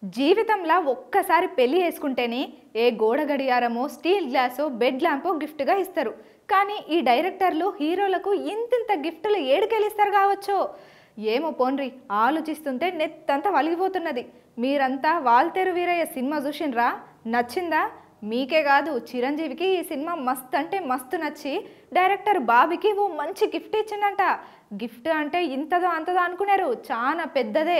జీవితంలో ఒక్కసారి పెళ్లి చేసుకుంటేనే ఏ గోడ గడియారమో స్టీల్ గ్లాసో బెడ్ ల్యాంపో గిఫ్ట్గా ఇస్తారు కానీ ఈ డైరెక్టర్లు హీరోలకు ఇంతింత గిఫ్టులు ఏడుకెళ్ళిస్తారు కావచ్చో ఏమో పోన్రి ఆలోచిస్తుంటే నెత్తంతా వలిగిపోతున్నది మీరంతా వాల్తేరు వీరయ్య సినిమా చూసిండ్రా నచ్చిందా మీకే కాదు చిరంజీవికి ఈ సినిమా మస్త్ అంటే మస్తు నచ్చి డైరెక్టర్ బాబీకి ఓ మంచి గిఫ్ట్ ఇచ్చిండంట గిఫ్ట్ అంటే ఇంతదో అంతదో అనుకున్నారు చాలా పెద్దదే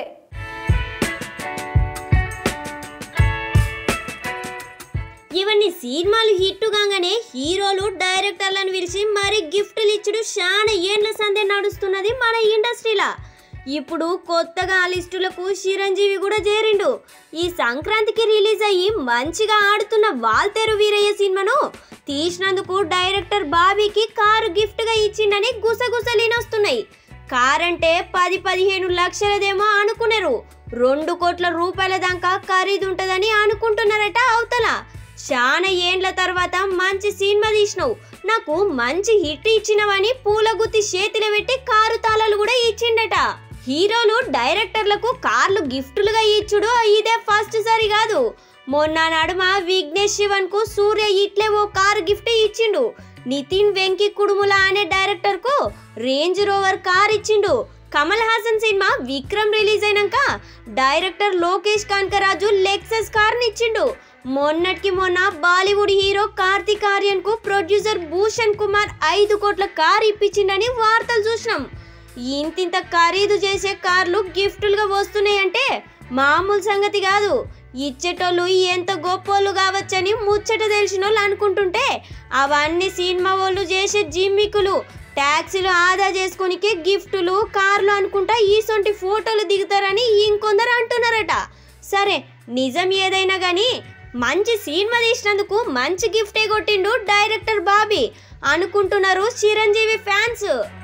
ఇవన్నీ సినిమాలు హిట్ కాగానే హీరోలు డైరెక్టర్లను పిలిచి మరి గిఫ్ట్లు ఇచ్చుడు చాలా ఏండ్ల సందే నడుస్తున్నది మన ఇండస్ట్రీలా ఇప్పుడు కొత్తగా ఆ లిస్టులకు చిరంజీవి కూడా చేరిండు ఈ సంక్రాంతికి రిలీజ్ అయ్యి మంచిగా ఆడుతున్న వాల్తేరు వీరయ్య సినిమాను తీసినందుకు డైరెక్టర్ బాబీకి కారు గిఫ్ట్గా ఇచ్చిండని గుసగుసలీనొస్తున్నాయి కార్ అంటే పది పదిహేను లక్షలదేమో అనుకున్నారు రెండు కోట్ల రూపాయల దాకా ఖరీదు ఉంటుందని అనుకుంటున్నారట అవతల చాలా ఏండ్ల తర్వాత మంచి సినిమా తీసినావు నాకు మంచి హిట్ ఇచ్చినవని పూల గుత్తి చేతిలో పెట్టి కారు తాళాలు కూడా ఇచ్చిండట హీరోలు డైరెక్టర్లకు కార్లు గిఫ్టులుగా ఇచ్చుడు ఇదే ఫస్ట్ సారి కాదు మొన్న నడుమ విఘ్నేష్ శివన్ కు సూర్య ఇట్లే ఓ కారు గిఫ్ట్ ఇచ్చిండు నితిన్ వెంకి కుడుముల అనే డైరెక్టర్ కు రేంజ్ రోవర్ కార్ ఇచ్చిండు కమల్ హాసన్ సినిమా విక్రమ్ రిలీజ్ అయినాక డైరెక్టర్ లోకేష్ కాంకరాజు లెక్సస్ కార్ని ఇచ్చిండు మొన్నటికి మొన్న బాలీవుడ్ హీరో కార్తిక్ ఆర్యన్ కు ప్రొడ్యూసర్ భూషణ్ కుమార్ ఐదు కోట్ల కార్ ఇప్పించిండని వార్తలు చూసినాం ఇంతింత ఖరీదు చేసే కార్లు గిఫ్టులుగా వస్తున్నాయంటే మామూలు సంగతి కాదు ఇచ్చేటోళ్ళు ఎంత గొప్పోళ్ళు కావచ్చని ముచ్చట తెలిసిన వాళ్ళు అనుకుంటుంటే అవన్నీ సినిమా వాళ్ళు చేసే జిమ్మికులు ట్యాక్సీలు ఆదా చేసుకునికే గిఫ్టులు కార్లు అనుకుంటా ఈసొంటి ఫోటోలు దిగుతారని ఇంకొందరు అంటున్నారట సరే నిజం ఏదైనా కానీ మంచి సినిమా తీసినందుకు మంచి గిఫ్టే కొట్టిండు డైరెక్టర్ బాబీ అనుకుంటున్నారు చిరంజీవి ఫ్యాన్స్